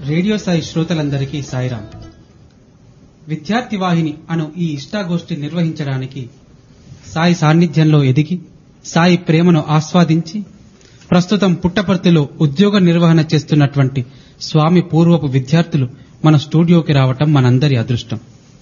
Radio Sai శ్రోతలందరికీ సాయిరాం విద్యార్థి వాహిని అను ఈ ఇష్టాగోష్ఠి నిర్వహించడానికి సాయి సాన్నిధ్యంలో ఎదిగి సాయి ప్రేమను ఆస్వాదించి ప్రస్తుతం పుట్టపర్తిలో ఉద్యోగ నిర్వహణ చేస్తున్నటువంటి స్వామి పూర్వపు విద్యార్థులు మన స్టూడియోకి రావటం మనందరి అదృష్టం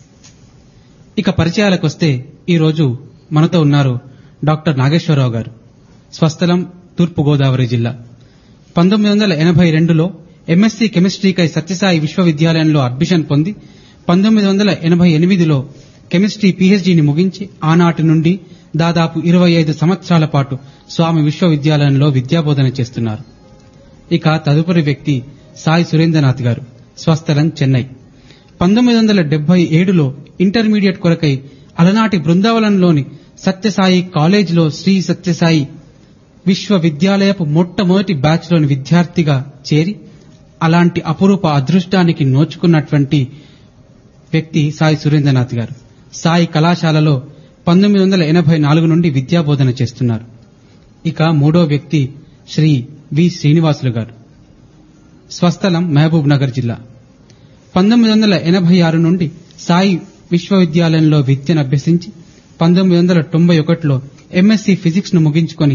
ఇక పరిచయాలకొస్తే ఈరోజు మనతో ఉన్నారు డాక్టర్ నాగేశ్వరరావు గారు స్వస్థలం తూర్పుగోదావరి జిల్లా పంతొమ్మిది వందల ఎనభై రెండులో ఎంఎస్సీ కెమిస్ట్రీకై సత్యసాయి విశ్వవిద్యాలయంలో అడ్మిషన్ పొంది పంతొమ్మిది వందల ఎనభై ఎనిమిదిలో కెమిస్ట్రీ పీహెచ్డీని ముగించి ఆనాటి నుండి దాదాపు ఇరవై ఐదు సంవత్సరాల పాటు స్వామి విశ్వవిద్యాలయంలో విద్యాబోధన చేస్తున్నారు ఇక తదుపరి వ్యక్తి సాయి సురేంద్రనాథ్ గారు స్వస్థలం చెన్నై పంతొమ్మిది వందల డెబ్బై ఏడులో ఇంటర్మీడియట్ కొరకై అలనాటి బృందావనంలోని సత్యసాయి కాలేజీలో శ్రీ సత్యసాయి విశ్వవిద్యాలయపు మొట్టమొదటి బ్యాచ్లోని విద్యార్థిగా చేరి అలాంటి అపురూప అదృష్టానికి నోచుకున్నటువంటి వ్యక్తి సాయి సురేంద్రనాథ్ గారు సాయి కళాశాలలో పంతొమ్మిది వందల ఎనభై నాలుగు నుండి విద్యాబోధన చేస్తున్నారు ఇక మూడో వ్యక్తి శ్రీ వి శ్రీనివాసులు గారు స్వస్థలం మహబూబ్ నగర్ జిల్లా పంతొమ్మిది వందల ఎనభై ఆరు నుండి సాయి విశ్వవిద్యాలయంలో విద్యను అభ్యసించి పంతొమ్మిది వందల తొంభై ఒకటిలో ఎంఎస్సీ ఫిజిక్స్ ను ముగించుకొని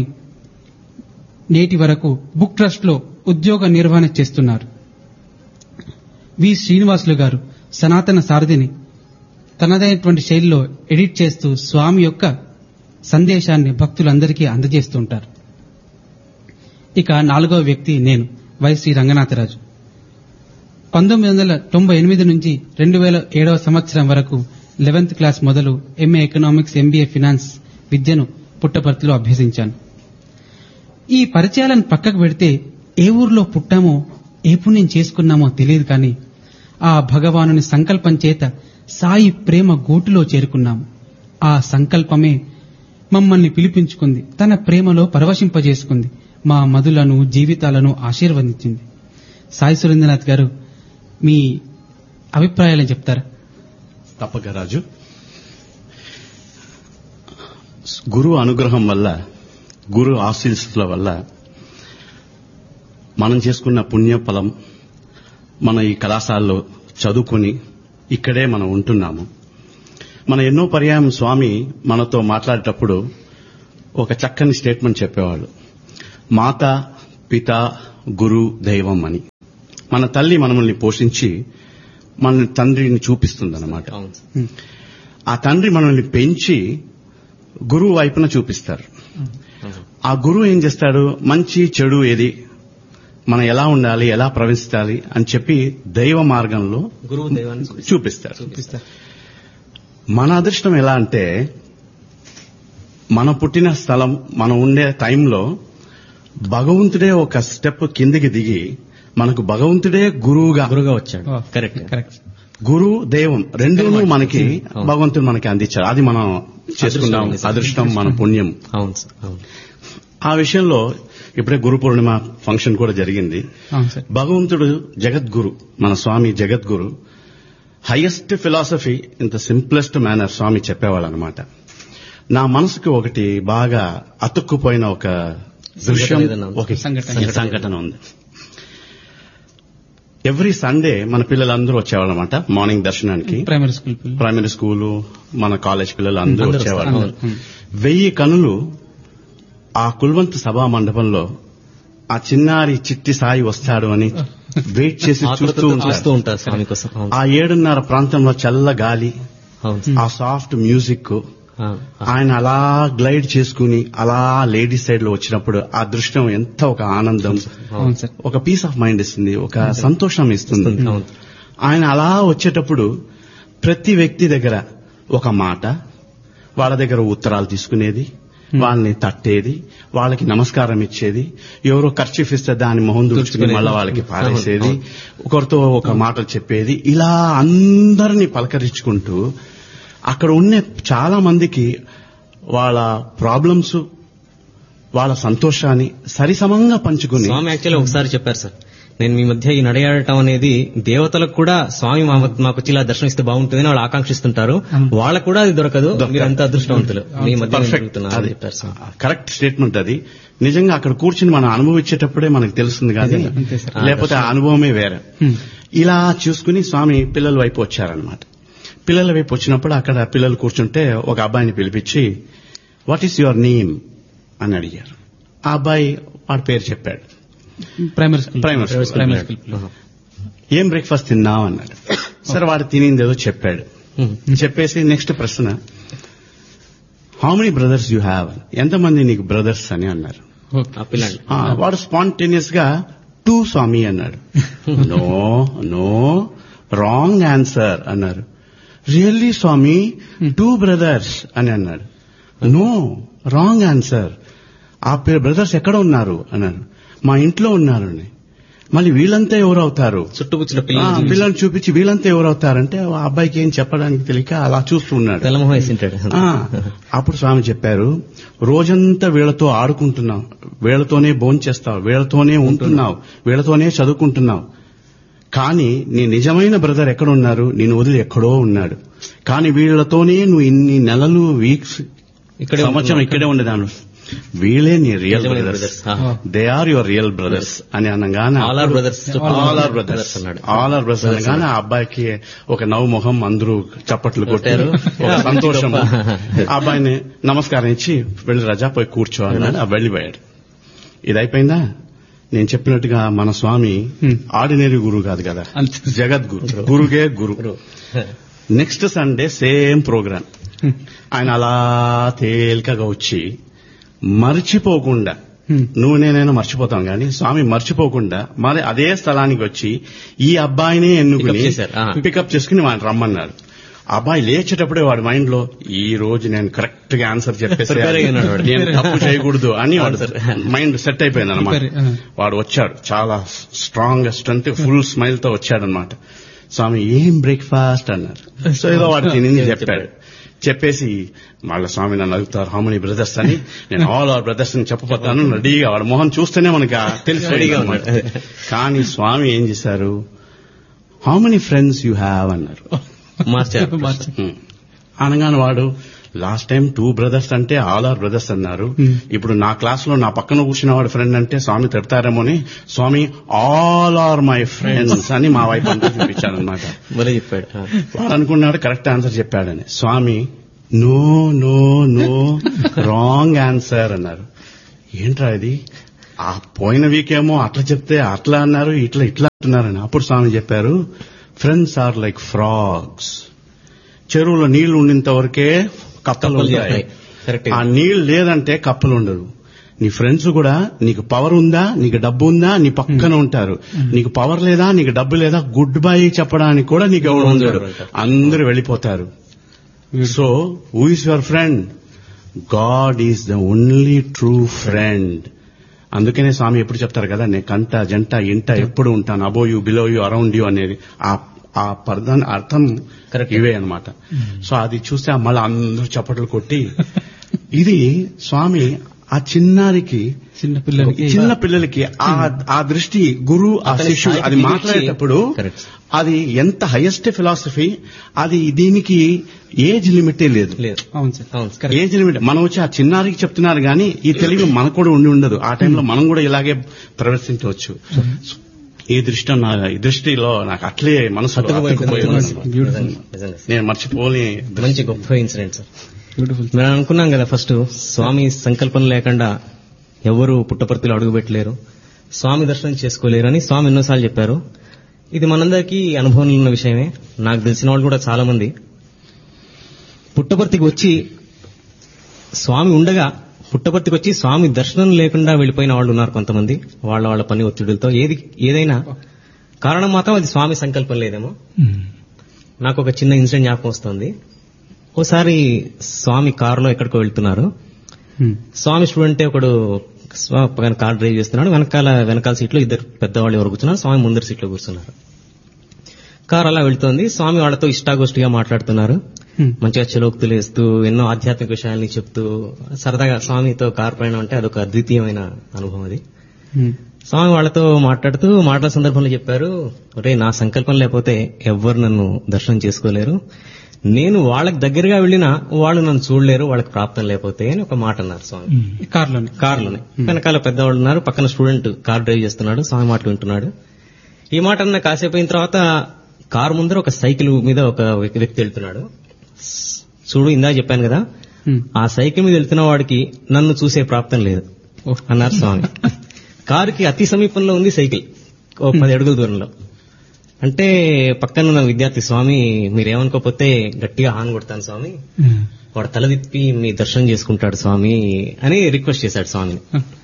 నేటి వరకు బుక్ ట్రస్ట్ లో ఉద్యోగ నిర్వహణ చేస్తున్నారు వి శ్రీనివాసులు గారు సనాతన సారథిని తనదైనటువంటి శైలిలో ఎడిట్ చేస్తూ స్వామి యొక్క సందేశాన్ని భక్తులందరికీ అందజేస్తూ ఉంటారు ఇక నాలుగవ వ్యక్తి నేను వైసి రంగనాథరాజు పంతొమ్మిది వందల తొంభై ఎనిమిది నుంచి రెండు వేల ఏడవ సంవత్సరం వరకు లెవెన్త్ క్లాస్ మొదలు ఎంఏ ఎకనామిక్స్ ఎంబీఏ ఫినాన్స్ విద్యను పుట్టపర్తిలో అభ్యసించాను ఈ పరిచయాలను పక్కకు పెడితే ఏ ఊర్లో పుట్టామో ఏ పుణ్యం చేసుకున్నామో తెలియదు కానీ ఆ భగవానుని సంకల్పం చేత సాయి ప్రేమ గూటిలో చేరుకున్నాము ఆ సంకల్పమే మమ్మల్ని పిలిపించుకుంది తన ప్రేమలో పరవశింపజేసుకుంది మా మధులను జీవితాలను ఆశీర్వదించింది సాయి సురేంద్రనాథ్ గారు మీ అభిప్రాయాలను చెప్తారా తప్పక రాజు గురు అనుగ్రహం వల్ల గురు ఆశీస్సుల వల్ల మనం చేసుకున్న పుణ్యఫలం మన ఈ కళాశాలలో చదువుకొని ఇక్కడే మనం ఉంటున్నాము మన ఎన్నో పర్యాయం స్వామి మనతో మాట్లాడేటప్పుడు ఒక చక్కని స్టేట్మెంట్ చెప్పేవాళ్ళు మాత పిత గురు దైవం అని మన తల్లి మనల్ని పోషించి మన తండ్రిని చూపిస్తుందన్నమాట ఉమ్, ఆ తండ్రి మనల్ని పెంచి గురువు వైపున చూపిస్తారు ఆ గురువు ఏం చేస్తాడు మంచి చెడు ఏది మనం ఎలా ఉండాలి ఎలా ప్రవేశించాలి అని చెప్పి దైవ మార్గంలో గురువు దైవాన్ని చూపిస్తారు. చూపిస్తారు చూపిస్తారు మన అదృష్టం ఎలా అంటే మన పుట్టిన స్థలం మనం ఉండే టైంలో భగవంతుడే ఒక స్టెప్ కిందికి దిగి మనకు భగవంతుడే గురువుగా గురువుగా వచ్చాడు ఓ, కరెక్ట్ కరెక్ట్ గురు దైవం రెండూను మనకి అవును. భగవంతుడు మనకి అందించారు అది మనం చేసుకున్నాం అదృష్టం నిజం. అదృష్టం మన పుణ్యం అవును సార్ అవును ఆ విషయంలో ఇప్పుడే గురు పూర్ణిమ ఫంక్షన్ కూడా జరిగింది అవును సార్ భగవంతుడు జగద్గురు మన స్వామి జగద్గురు హైయెస్ట్ ఫిలాసఫీ ఇంత సింప్లెస్ట్ మేనర్ స్వామి చెప్పేవాళ్ళు అనమాట నా మనసుకి ఒకటి బాగా అతుక్కుపోయిన ఒక దృశ్యం ఏదైనా ఉందా? ఒక సంఘటన. సంఘటన ఉంది ఎవ్రీ సండే మన పిల్లలందరూ వచ్చేవాళ్ళనమాట మార్నింగ్ దర్శనానికి ప్రైమరీ స్కూల్ పిల్లలు ప్రైమరీ స్కూలు మన కాలేజ్ పిల్లలు అందరూ అందరూ వచ్చేవాళ్ళు వస్తారు. ఉమ్, వెయ్యి కనులు ఆ కుల్వంత్ సభా మండపంలో ఆ చిన్నారి చిట్టి సాయి వస్తాడు అని వెయిట్ చేసి చూస్తూ ఆతృతతో చూస్తూ ఉంటారు ఉంటారు స్వామి కోసం అవును ఆ ఏడున్నర ప్రాంతంలో చల్ల గాలి అవును సార్. ఆ సాఫ్ట్ మ్యూజిక్ ఆ, ఆ. ఆయన అలా గ్లైడ్ చేసుకుని అలా లేడీ సైడ్ లో వచ్చినప్పుడు ఆ దృశ్యం ఎంత ఒక ఆనందం అవును సార్ ఒక పీస్ ఆఫ్ మైండ్ ఇస్తుంది ఒక సంతోషం ఇస్తుంది అవును ఆయన అలా వచ్చేటప్పుడు ప్రతి వ్యక్తి దగ్గర ఒక మాట వాళ్ళ దగ్గర ఉత్తరాలు తీసుకునేది వాళ్ళని తట్టేది వాళ్ళకి నమస్కారం ఇచ్చేది ఎవరో ఖర్చు ఇస్తే దాన్ని మొహం దూచుకుని తుడుచుకునేది. మళ్ళీ వాళ్ళకి పారేసేది అవును, ఒకరితో ఒక మాటలు చెప్పేది ఇలా అందరినీ పలకరించుకుంటూ అక్కడ ఉన్న చాలా మందికి వాళ్ళ ప్రాబ్లమ్స్ వాళ్ళ సంతోషాన్ని సరిసమంగా పంచుకుని స్వామి యాక్చువల్లీ ఒకసారి చెప్పారు సార్ నేను మీ మధ్య ఈ నడయాడటం అనేది దేవతలకు కూడా స్వామి మా మాకు వచ్చి ఇలా దర్శనమిస్తే బాగుంటుందని వాళ్ళు ఆకాంక్షిస్తుంటారు వాళ్ళకు కూడా అది దొరకదు దొరకదు. మీరంతా అదృష్టవంతులు మీ మధ్య నేను పర్ఫెక్ట్ తిరుగుతున్నా అని అది చెప్పారు స్వామి కరెక్ట్ స్టేట్మెంట్ అది నిజంగా అక్కడ కూర్చుని మనం అనుభవించేటప్పుడే మనకు తెలుస్తుంది కానీ అంతే సార్. లేకపోతే ఆ అనుభవమే వేరే హ్మ్. ఇలా చూసుకుని స్వామి పిల్లల వైపు వచ్చారనమాట పిల్లల వైపు వచ్చినప్పుడు అక్కడ పిల్లలు కూర్చుంటే ఒక అబ్బాయిని పిలిపించి వాట్ ఈస్ యువర్ నేమ్ అని అడిగారు ఆ అబ్బాయి వాడి పేరు చెప్పాడు primary school primary school. Primary school పిల్లలు. ఏం బ్రేక్ఫాస్ట్ తిన్నావు అన్నాడు సరే వాడు తినింది ఏదో చెప్పాడు చెప్పేసి నెక్స్ట్ ప్రశ్న how many brothers you have ఎంతమంది నీకు బ్రదర్స్ అని అన్నారు ఓకే. ఆ పిల్లండి ఆ, వాడు స్పాంటేనియస్ గా టూ స్వామి అన్నాడు నో నో రాంగ్ ఆన్సర్ అన్నారు రియల్లీ స్వామి టూ బ్రదర్స్ అని అన్నాడు నో రాంగ్ ఆన్సర్ ఆ బ్రదర్స్ ఎక్కడ ఉన్నారు అన్నారు మా ఇంట్లో ఉన్నారు అని. మళ్ళీ వీళ్ళంతా ఎవరు అవుతారు చుట్టుపుచ్చిన ఆ, పిల్లలు పిల్లల్ని చూపించి వీళ్ళంతా ఎవరు అవుతారంటే ఆ అబ్బాయికి ఏం చెప్పడానికి తెలియక అలా చూస్తూ ఉన్నాడు తెల్లమొహం వేసింటాడు ఆ, అప్పుడు స్వామి చెప్పారు రోజంతా వీళ్ళతో ఆడుకుంటున్నావు వీళ్ళతోనే భోంచేస్తావు వీళ్ళతోనే ఉంటున్నావు వీళ్ళతోనే చదువుకుంటున్నావు కానీ నీ నిజమైన బ్రదర్ ఎక్కడ ఉన్నారు నేను వదిలి ఎక్కడో ఉన్నాడు కానీ వీళ్ళతోనే నువ్వు ఇన్ని నెలలు వీక్స్ ఇక్కడే సంవత్సరం ఉంటున్నావు. ఇక్కడే ఉండేదాను వీళ్ళే నీ రియల్ నిజమైన బ్రదర్స్ brothers. ఆహా. They are your real brothers అని అనగానే All our brothers. All our brothers అన్నాడు. ఆల్ ఆర్ బ్రదర్స్ అనగానే ఆ అబ్బాయికి ఒక నవ్వు మొహం అందరూ చప్పట్లు కొట్టారు కొట్టారు. ఒక సంతోషం గొప్ప. ఆ అబ్బాయిని నమస్కారం ఇచ్చి వెళ్ళి రజా పోయి కూర్చో అన్నాడు ఆ వెళ్ళిపోయాడు ఇది అయిపోయిందా నేను చెప్పినట్టుగా మన స్వామి Hmm. ఆర్డినరీ గురువు కాదు కదా అంతే. జగద్గురు గురుగే గురు నెక్స్ట్ సండే సేమ్ ప్రోగ్రామ్ హ్మ్. ఆయన అలా తేలికగా వచ్చి మర్చిపోకుండా హ్మ్. నువ్వు నేనైనా మర్చిపోతాం కానీ స్వామి మర్చిపోకుండా మరి అదే స్థలానికి వచ్చి ఈ అబ్బాయినే ఎన్నుకుని Pick up చేశారు. ఆ. పికప్ చేసుకుని వాడిని రమ్మన్నాడు ఆ అబ్బాయి లేచేటప్పుడే వాడి మైండ్ లో ఈ రోజు నేను కరెక్ట్ గా ఆన్సర్ చెప్పేసి Prepare అయి ఉన్నాడు వాడు. నేను తప్పు చేయకూడదు అని వాడు మైండ్ సెట్ అయిపోయింది అనమాట Prepare, ఆ. వాడు వచ్చాడు చాలా స్ట్రాంగ్ స్ట్రెంత్ ఫుల్ స్మైల్ తో వచ్చాడనమాట స్వామి ఏం బ్రేక్ఫాస్ట్ అన్నారు సో ఏదో వాడు తినింది చెప్పాడు చెప్పేసి వాళ్ళ స్వామి నన్ను అడుగుతారు హౌ మెనీ బ్రదర్స్ అని నేను ఆల్ ఆర్ బ్రదర్స్ అని చెప్పబోతాను రెడీగా వాడు మొహం చూస్తేనే మనకి ఆ తెలిసి రెడీగా అన్నమాట. ఉన్నాడు. కానీ స్వామి ఏం చేశారు how many friends you have అన్నారు మార్చారు మార్చారు. Hmm. అనగానే వాడు లాస్ట్ టైం టూ బ్రదర్స్ అంటే ఆల్ ఆర్ బ్రదర్స్ అన్నారు Hmm. ఇప్పుడు నా క్లాస్ లో నా పక్కన కూర్చున్న వాడు ఫ్రెండ్ అంటే స్వామి తిడతారేమో అని స్వామి ఆల్ ఆర్ మై ఫ్రెండ్స్ అని మా వైపు అంతా చూపించాడు అనమాట భలే చెప్పాడు ఆ. వాడు అనుకున్నాడు కరెక్ట్ ఆన్సర్ చెప్పాడని స్వామి no no no wrong answer అన్నారు ఏంట్రా ఇది ఆ పోయిన వీక్ ఏమో అట్లా చెప్తే అట్లా అన్నారు ఇట్లా ఇట్లా అంటున్నారని అప్పుడు స్వామి చెప్పారు ఫ్రెండ్స్ ఆర్ లైక్ ఫ్రాగ్స్ చెరువులో నీళ్లు ఉండినంత వరకే కప్పలు కప్పలు ఉంటాయి చేస్తాయి. Correct. ఆ నీళ్లు లేదంటే కప్పలు ఉండదు నీ ఫ్రెండ్స్ కూడా నీకు పవర్ ఉందా నీకు డబ్బు ఉందా నీ పక్కన ఉంటారు నీకు పవర్ లేదా నీకు డబ్బు లేదా గుడ్ బై చెప్పడానికి కూడా నీకు ఎవరు ఉండడు అందరూ వెళ్ళిపోతారు so who is your friend God is the only true friend అందుకనే స్వామి ఎప్పుడు చెప్తారు కదా నేను కంట జంట ఇంట ఎప్పుడు ఉంటాను above you below you around you అనేది ఆ ఆ పదాన్ని అర్థం Correct. ఇవే అన్నమాట సో అది చూస్తే మళ్ళీ అందరూ చప్పట్లు కొట్టి ఇది స్వామి ఆ చిన్నారికి చిన్న పిల్లలకి చిన్న పిల్లలకి ఆ ఆ దృష్టి గురు ఆ అతని శిష్యుడు స్థాయికి అది దిగిచ్చి- మాట్లాడేటప్పుడు Correct. అది ఎంత హైయెస్ట్ ఫిలాసఫీ అది దీనికి ఏజ్ లిమిటే లేదు లేదు అవును సార్ అవును సార్. ఏజ్ లిమిట్ మనం వచ్చి ఆ చిన్నారికి చెప్తున్నారు కానీ ఈ తెలివి మనకు కూడా ఉండి ఉండదు ఆ టైంలో మనం కూడా ఇలాగే ప్రవర్తించవచ్చు ఈ దృష్టి నా ఈ దృష్టిలో నాకు అట్లే మనసు అతుక్కుపోయి ఉంటుంది అతుక్కుపోయి మనసు. ఉంది. Beautiful. నిజంగా, నిజంగా. నేను మర్చిపోలే మంచి గొప్ప ఇన్సిడెంట్ సార్ బ్యూటిఫుల్ మేము అనుకున్నాం కదా ఫస్ట్ స్వామి సంకల్పం లేకుండా ఎవరు పుట్టపర్తిలో అడుగుపెట్టలేరు స్వామి దర్శనం చేసుకోలేరు అని స్వామి ఎన్నోసార్లు చెప్పారు ఇది మనందరికీ అనుభవంలో ఉన్న విషయమే నాకు తెలిసిన వాళ్ళు కూడా చాలా మంది పుట్టపర్తికి వచ్చి స్వామి ఉండగా పుట్టపర్తికి వచ్చి స్వామి దర్శనం లేకుండా వెళ్ళిపోయిన వాళ్ళు ఉన్నారు కొంతమంది వాళ్ళ వాళ్ళ పని ఒత్తిడులతో ఏది ఏదైనా కారణం మాత్రం అది స్వామి సంకల్పం లేదేమో నాకు ఒక చిన్న ఇన్సిడెంట్ జ్ఞాపకం వస్తుంది ఓసారి స్వామి కారులో ఎక్కడికో వెళ్తున్నారు స్వామి స్టూడెంట్ ఒకడు స్వా- పక్కన కార్ డ్రైవ్ చేస్తున్నాడు వెనకాల వెనకాల సీట్లో ఇద్దరు పెద్దవాళ్ళు ఎవరు కూర్చున్నారు స్వామి ముందర సీట్లో కూర్చున్నారు కార్ అలా వెళ్తోంది స్వామి వాళ్ళతో ఇష్టాగోష్ఠిగా మాట్లాడుతున్నారు మంచిగా చెలోక్తులు వేస్తూ ఎన్నో ఆధ్యాత్మిక విషయాల్ని చెప్తూ సరదాగా స్వామితో కార్ ప్రయాణం అంటే అదొక అద్వితీయమైన అనుభవం అది స్వామి వాళ్ళతో మాట్లాడుతూ మాటల సందర్భంలో చెప్పారు ఒరే నా సంకల్పం లేకపోతే ఎవ్వరు నన్ను దర్శనం చేసుకోలేరు నేను వాళ్ళకి దగ్గరగా వెళ్ళినా వాళ్ళు నన్ను చూడలేరు వాళ్ళకి ప్రాప్తం లేకపోతే అని ఒక మాట అన్నారు స్వామి ఉమ్. కారులోనే కారులోనే వెనకాల పెద్దవాళ్ళు ఉన్నారు పక్కన స్టూడెంట్ కార్ డ్రైవ్ చేస్తున్నాడు స్వామి మాటలు వింటున్నాడు ఈ మాట అన్న కాసేపు అయిన తర్వాత కారు ముందర ఒక సైకిల్ మీద ఒక వ్యక్తి వ్యక్తి వెళ్తున్నాడు చూడు ఇందా చెప్పాను కదా ఉమ్. ఆ సైకిల్ మీద వెళ్తున్న వాడికి నన్ను చూసే ప్రాప్తం లేదు ఓహ్. అన్నారు స్వామి కారుకి అతి సమీపంలో ఉంది సైకిల్ ఓ పది అడుగుల దూరంలో అంటే పక్కన ఉన్న విద్యార్థి స్వామి మీరేమనుకోకపోతే గట్టిగా హాన్ కొడతాను స్వామి ఉమ్. వాడు తల తిప్పి మీ దర్శనం చేసుకుంటాడు స్వామి అని రిక్వెస్ట్ చేశాడు స్వామిని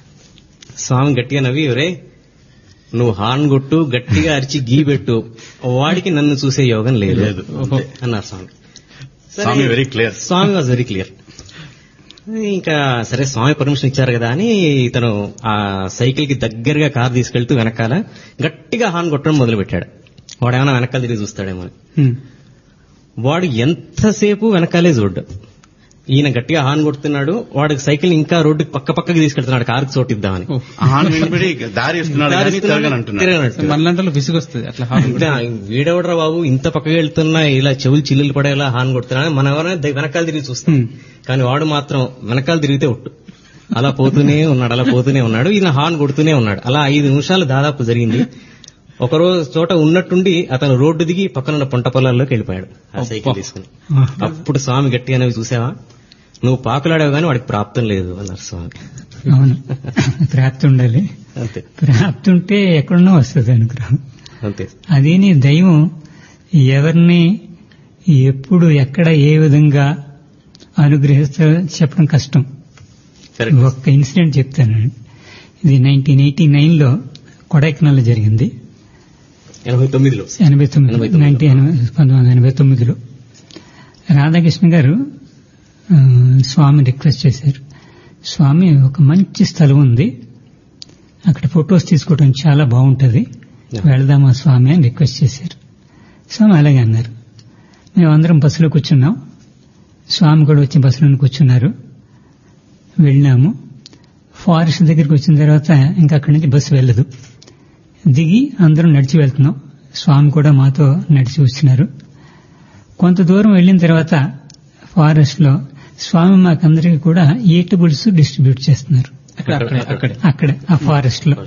స్వామి గట్టిగా నవ్వి ఒరే నువ్వు హార్న్ కొట్టు గట్టిగా అరిచి గీ పెట్టు వాడికి నన్ను చూసే యోగం లేదు లేదు. అన్నారు స్వామి సరే, స్వామి very clear. స్వామి వాజ్ వెరీ క్లియర్ ఇంకా సరే స్వామి పర్మిషన్ ఇచ్చారు కదా అని ఇతను ఆ సైకిల్ కి దగ్గరగా కారు తీసుకెళ్తూ వెనకాల గట్టిగా హార్న్ కొట్టడం మొదలు పెట్టాడు వాడు ఏమైనా వెనకాల తిరిగి చూస్తాడేమో అని. ఉమ్. వాడు ఎంతసేపు వెనకాలే చూడ్డు ఈయన గట్టిగా హార్న్ కొడుతున్నాడు వాడికి సైకిల్ ఇంకా రోడ్డుకి పక్క పక్కకి తీసుకెళ్తున్నాడు కారుకి చోటిద్దామని ఓహ్. ఆన్ వినిపిడి దారి ఇస్తున్నాడు కానీ తిరగనంటున్నాడు తిరగనట్టు. మనలాంటి విసుగొస్తుంది అట్లా హార్న్ అంటే ఆ వీడెవడరా బాబు ఇంత పక్కకి వెళ్తున్నా ఇలా చెవులు చిల్లులు పడేలా హార్న్ కొడుతున్నా మనం ఎవరైనా ద- వెనకాల తిరిగి చూస్తాం హ్మ్. కానీ వాడు మాత్రం వెనకాల తిరిగితే ఒట్టు అలా పోతూనే ఉన్నాడు అలా పోతూనే ఉన్నాడు ఈయన హార్న్ కొడుతూనే ఉన్నాడు అలా ఐదు నిమిషాలు దాదాపు జరిగింది ఒకరోజు చోట ఉన్నట్టుండి అతను రోడ్డు దిగి పక్కనున్న పంట పొలాల్లోకి వెళ్ళిపోయాడు ఆ సైకిల్ తీసుకుని అప్పుడు స్వామి గట్టిగా నవ్వి చూసావా నువ్వు పాకులాడావు కానీ వాడికి ప్రాప్తం లేదు అన్నారు స్వామి అవును ప్రాప్తి ఉండాలి అంతే ప్రాప్తి ఉంటే ఎక్కడున్నా వస్తుంది అనుగ్రహం అంతే అది నీ దైవం ఎవరిని ఎప్పుడు ఎక్కడ ఏ విధంగా అనుగ్రహిస్తా చెప్పడం కష్టం కరెక్ట్ ఒక్క ఇన్సిడెంట్ చెప్తాను ఇది నైన్టీన్ ఎయిటీ నైన్ లో కొడైకెనాల్ జరిగింది ఎనభై తొమ్మిదిలో ఎనభై తొమ్మిది ఎనభై తొమ్మిది. నైన్టీన్ పంతొమ్మిది వందల ఎనభై తొమ్మిదిలో రాధాకృష్ణ గారు ఆ, స్వామి రిక్వెస్ట్ చేశారు స్వామి ఒక మంచి స్థలం ఉంది అక్కడ ఫొటోస్ తీసుకోవడం చాలా బాగుంటది Yeah. వెళదామా స్వామి అని రిక్వెస్ట్ చేశారు స్వామి అలాగే అన్నారు మేమందరం బస్సులో కూర్చున్నాం స్వామి కూడా వచ్చి బస్సులో కూర్చున్నారు వెళ్ళినాము ఫారెస్ట్ దగ్గరికి వచ్చిన తర్వాత ఇంకా అక్కడి నుంచి బస్సు వెళ్ళదు దిగి అందరం నడిచి వెళ్తున్నాం స్వామి కూడా మాతో నడిచి వచ్చినారు కొంత దూరం వెళ్ళిన తర్వాత ఫారెస్ట్ లో స్వామి మాకందరికి కూడా ఈటబుల్స్ డిస్ట్రిబ్యూట్ చేస్తున్నారు అక్కడ అక్కడే అక్కడే అక్కడే ఆ ఫారెస్ట్ లో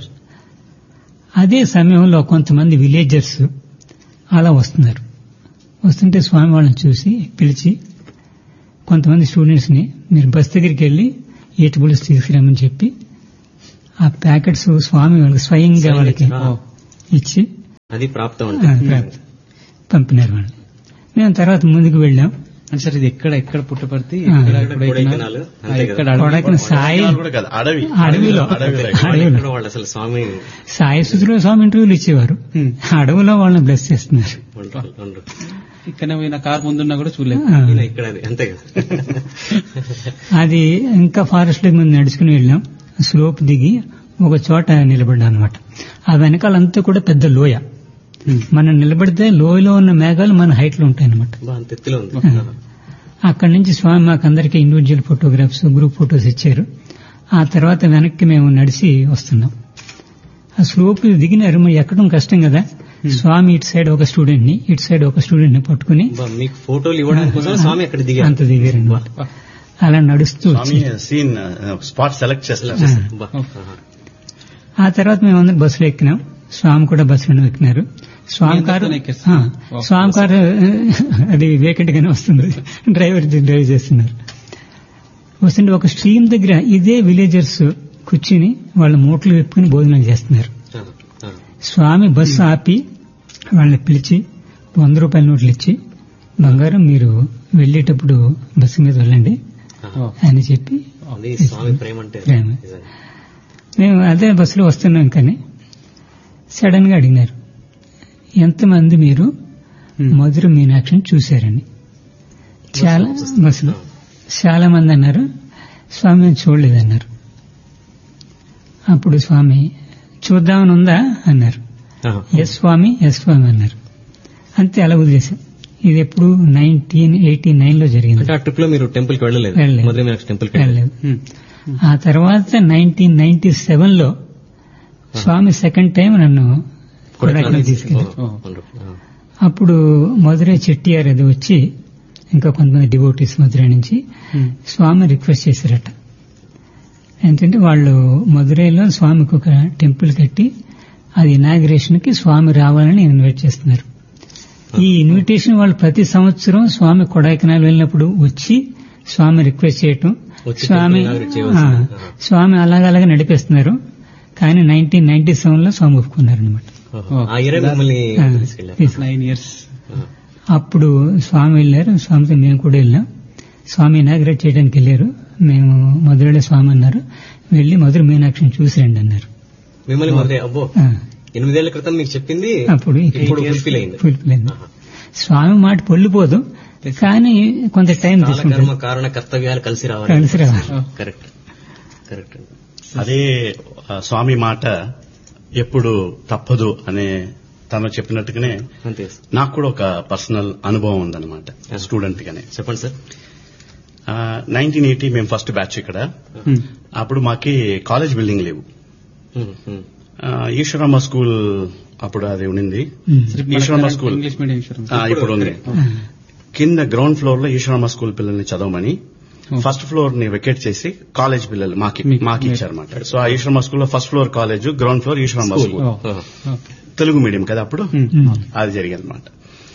అదే సమయంలో కొంతమంది విలేజర్స్ అలా వస్తున్నారు వస్తుంటే స్వామి వాళ్ళని చూసి పిలిచి కొంతమంది స్టూడెంట్స్ ని మీరు బస్ దగ్గరికి వెళ్ళి ఈటబుల్స్ తీసుకురామని చెప్పి ఆ ప్యాకెట్స్ స్వామి వాళ్ళకి స్వయంగా వాళ్ళకి ఆ. ఇచ్చి అది ప్రాప్తం ఆ, అంటే ప్రాప్తి. పంపినారు వాళ్ళు మేము తర్వాత ముందుకు వెళ్ళాం అంటే సార్ ఇది ఎక్కడ ఎక్కడ పుట్టపర్తి ఆ. ఎక్కడ ఎక్కడ కొడైకెనాల్, కొడైకెనాల్, ఆ, అంతే ఎక్కడ కదా. అడవి. కొడైకెనాల్ సాయి కొడైకెనాల్ కూడా కాదు అడవి అడవిలో. అడవి వాళ్ళు అడవిలో. ఎక్కడో వాళ్ళు అసలు స్వామి సాయి స్థుతిలో స్వామి ఇంటర్వ్యూలు ఇచ్చేవారు హ్మ్. అడవిలో వాళ్ళని బ్లెస్ చేస్తున్నారు వండర్ఫుల్, వండర్ఫుల్. ఇక్కడనే పోయిన కార్ ముందున్నా కూడా చూడలేదు ఆ. ఈయన ఇక్కడ అది, అంతే కదా అది ఇంకా ఫారెస్ట్ లో మేము నడుచుకుని వెళ్ళాం స్లోప్ దిగి ఒక చోట నిలబడ్డా అనమాట ఆ వెనకాలంతా కూడా పెద్ద లోయ మనం నిలబడితే లోయలో ఉన్న మేఘాలు మన హైట్ లో ఉంటాయి అనమాట బా, అంత ఎత్తులో ఉంది అక్కడి నుంచి స్వామి మాకందరికి ఇండివిజువల్ ఫోటోగ్రాఫ్స్ గ్రూప్ ఫోటోస్ ఇచ్చారు ఆ తర్వాత వెనక్కి మేము నడిచి వస్తున్నాం ఆ స్లోప్ దిగినారు మరి ఎక్కడం కష్టం కదా స్వామి ఇటు సైడ్ ఒక స్టూడెంట్ ని ఇటు సైడ్ ఒక స్టూడెంట్ ని పట్టుకుని బా, మీకు ఫోటోలు ఇవ్వడానికి కోసం స్వామి అక్కడ దిగారు అంత దిగారు అలా నడుస్తూ స్వామి వచ్చి సీన్ స్పాట్ సెలెక్ట్ చేస్తారు బా, ఆహా. ఆ తర్వాత మేమందరం బస్సులో ఎక్కినాం స్వామి కూడా బస్సులో ఎక్కినారు స్వామి మీ కారు అందరితోనే ఎక్కేస్తారు? ఆ, స్వామి కారు అది వేకెంట్ గానే వస్తుంది డ్రైవర్ డ్రైవ్ చేస్తున్నారు వస్తుంటే ఒక స్ట్రీమ్ దగ్గర ఇదే విలేజర్స్ కూర్చుని వాళ్ళ మూటలు వెప్పుకుని భోజనం చేస్తున్నారు ఆ, ఆ. స్వామి బస్సు ఆపి వాళ్ళని పిలిచి వంద రూపాయల నోట్లు ఇచ్చి బంగారం మీరు వెళ్ళేటప్పుడు బస్సు మీద వెళ్ళండి ఆహా. అని చెప్పి అది స్వామి ప్రేమ అంటే ప్రేమ. నిజంగా. మేము అదే బస్సులో వస్తున్నాం కానీ సడన్ గా అడిగినారు ఎంతమంది మీరు మధుర మీనాక్షిని చూశారని చాలా బస్సులో చాలా మంది అన్నారు స్వామి మేము చూడలేదన్నారు అప్పుడు స్వామి చూద్దామని ఉందా అన్నారు ఆహా. ఎస్ స్వామి ఎస్ స్వామి అన్నారు అంతే అలా వదిలేశాం ఇది ఎప్పుడు నైన్టీన్ ఎయిటీ నైన్ లో జరిగింది అంటే ఆ ట్రిప్ లో మీరు టెంపుల్ కి వెళ్ళలేదు వెళ్ళలేదు. మధుర మీనాక్షి టెంపుల్ కి వెళ్ళలేదు వెళ్ళలేదు ఆ తర్వాత నైన్టీన్ నైన్టీ సెవెన్ లో స్వామి సెకండ్ టైం నన్ను కొడైకెనాల్ తీసుకెళ్ళారు ఓ, వండర్ఫుల్. ఆ. అప్పుడు మధురై చెట్టియార్ అది వచ్చి ఇంకా కొంతమంది డివోటీస్ మధురై నుంచి ఉమ్. స్వామి రిక్వెస్ట్ చేశారట ఏంటంటే వాళ్ళు మధురైలో స్వామికి ఒక టెంపుల్ కట్టి అది ఇనాగ్రేషన్ కి స్వామి రావాలని ఇన్వైట్ చేస్తున్నారు ఈ ఇన్విటేషన్ వాళ్ళు ప్రతి సంవత్సరం స్వామి కొడైకెనాల్ వెళ్ళినప్పుడు వచ్చి స్వామి రిక్వెస్ట్ చేయటం వచ్చి స్వామి temple inaugurate చేయవలసింది. ఆ, ఆహా. స్వామి అలాగలాగా నడిపిస్తున్నారు కానీ నైన్టీన్ నైన్టీ సెవెన్ లో స్వామి ఒప్పుకున్నారు అనమాట ఓహో. ఆ ఇయరే మిమ్మల్ని తీసుకెళ్ళారు నైన్ ఇయర్స్ ఆహా. అప్పుడు స్వామి వెళ్ళారు స్వామితో మేము కూడా వెళ్ళాం స్వామి ఇనాగ్రేట్ చేయడానికి వెళ్ళారు మేము మధురైలో స్వామి అన్నారు వెళ్ళి మధుర మీనాక్షిని చూసి రండి అన్నారు మిమ్మల్ని మొదటి అబ్బో ఆ, ఎనిమిదేళ్ల క్రితం మీకు చెప్పింది అప్పుడు ఇప్పుడు ఫుల్ఫిల్ అయింది ఫుల్ఫిల్ అయింది ఆహా. స్వామి మాట పొల్లిపోదు కానీ కొంత టైం కాల కర్మ తీసుకుంటుంది కారణ కర్తవ్యాలు కలిసి రావాలి కలిసి రావాలి కరెక్ట్ కరెక్ట్ అండి అదే ఆ, స్వామి మాట ఎప్పుడు తప్పదు అనే తను చెప్పినట్టుగానే అంతే నాకు కూడా ఒక పర్సనల్ అనుభవం ఉందన్నమాట Yeah. స్టూడెంట్ గానే చెప్పండి సార్ నైన్టీన్ ఎయిటీ మేము ఫస్ట్ బ్యాచ్ ఇక్కడ ఉమ్. అప్పుడు మాకి కాలేజ్ బిల్డింగ్ లేవు ఉమ్, ఉమ్. ఆ, ఈశ్వరమ్మ స్కూల్ అప్పుడు అది ఉండింది ఉమ్. Eshwaramma school English medium insurance ఆ, ఇప్పుడు ఉంది కింద గ్రౌండ్ ఫ్లోర్ లో ఈశ్వరమ్మ స్కూల్ పిల్లల్ని చదవమని Oh. ఫస్ట్ ఫ్లోర్ ని వెకేట్ చేసి కాలేజ్ పిల్లలు మాకి మీకు- మాకి ఇచ్చారన్నమాట సో ఆ ఈశ్వరమ్మ స్కూల్లో first floor college ground floor Eshwaramma School. School ఓ. ఆహా. ఓకే. తెలుగు మీడియం కదా అప్పుడు ఉమ్. ఉమ్. అది జరిగింది అనమాట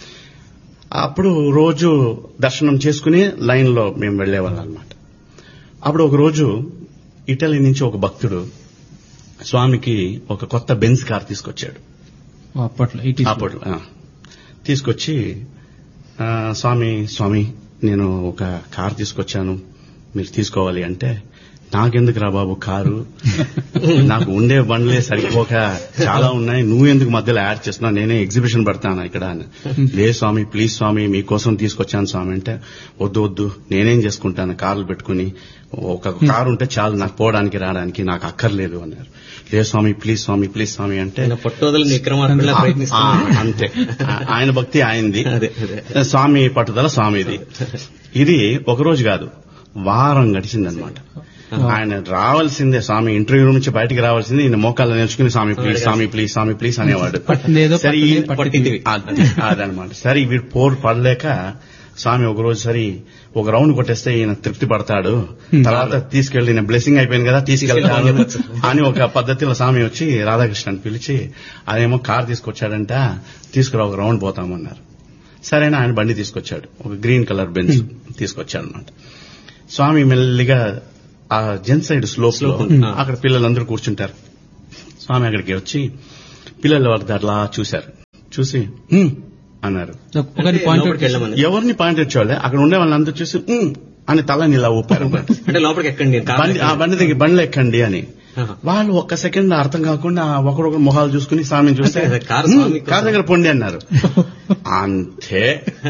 అప్పుడు రోజు దర్శనం చేసుకుని లైన్ లో మేము వెళ్లేవాళ్ళం అనమాట అప్పుడు ఒక రోజు ఇటలీ నుంచి ఒక భక్తుడు స్వామికి ఒక కొత్త బెంజ్ కార్ తీసుకొచ్చాడు ఓ, అప్పట్లో ఎయిటీ అప్పుడు ఆ. తీసుకొచ్చి ఆ, స్వామి స్వామి నేను ఒక కార్ తీసుకొచ్చాను మీరు తీసుకోవాలి అంటే నాకెందుకు రా బాబు కారు నాకు ఉండే బండ్లే సరిపోక చాలా ఉన్నాయి నువ్వు ఎందుకు మధ్యలో యాడ్ చేస్తున్నావు నేనే ఎగ్జిబిషన్ పెడతాను ఇక్కడ అని లే స్వామి ప్లీజ్ స్వామి మీకోసం తీసుకొచ్చాను స్వామి అంటే వద్దు వద్దు నేనేం చేసుకుంటాను కార్లు పెట్టుకుని ఒక కారు ఉంటే చాలు నాకు పోవడానికి రావడానికి నాకు అక్కర్లేదు అన్నారు లే స్వామి ప్లీజ్ స్వామి ప్లీజ్ స్వామి అంటే ఆయన పట్టుదలని విక్రమార్కుడిలా ఆ, ప్రయత్నిస్తున్నారు అంతే ఆ- ఆయన భక్తి ఆయనది అదే అదే స్వామి పట్టుదల స్వామిది ఇది ఒక రోజు కాదు వారం గడిచిందనమాట ఆయన రావాల్సిందే స్వామి ఇంటర్వ్యూ నుంచి బయటికి రావాల్సిందే ఈయన మోకాళ్ళు నేర్చుకుని స్వామి ప్లీజ్ స్వామి ప్లీజ్ స్వామి ప్లీజ్ అనేవాడు పట్టిందేదో సరే ఈ- పట్టిందే పట్టింది. అది- అదనమాట సరే వీడు పోరు పడలేక స్వామి ఒక రోజు సరి ఒక రౌండ్ కొట్టేస్తే ఈయన తృప్తి పడతాడు తర్వాత తీసుకెళ్లి ఈయన బ్లెస్సింగ్ అయిపోయింది కదా తీసుకెళ్తాను అని ఒక పద్ధతిలో స్వామి వచ్చి రాధాకృష్ణని పిలిచి అదేమో కార్ తీసుకొచ్చాడంట తీసుకురా ఒక రౌండ్ పోతామన్నారు సరేనా ఆయన బండి తీసుకొచ్చాడు ఒక గ్రీన్ కలర్ బెంచ్ తీసుకొచ్చాడు అనమాట స్వామి మెల్లిగా ఆ జెన్ సైడ్ స్లోప్ లో Slope ఉంది. అక్కడ పిల్లలందరూ కూర్చుంటారు స్వామి అక్కడికి వచ్చి పిల్లలు వారికి అట్లా చూశారు చూసి "హ్మ్" అన్నారు ఒకరి పాయింట్ లోపలికి వెళ్ళమని ఎవరిని పాయింట్ వచ్చేవాళ్ళే అక్కడ ఉండే వాళ్ళందరూ చూసి "హ్మ్" అని తలని ఇలా ఊపారు అన్నమాట. అంటే లోపలికి ఎక్కండి నేను కారు బండి ఆ బండి దగ్గర బండ్లు ఎక్కండి అని ఆహా. వాళ్ళు ఒక్క సెకండ్ అర్థం కాకుండా ఒకరొకరు మొహాలు చూసుకుని స్వామిని చూస్తే అదే, కారు "హ్మ్, స్వామి కోసం." కారు దగ్గర పొండి అన్నారు అంతే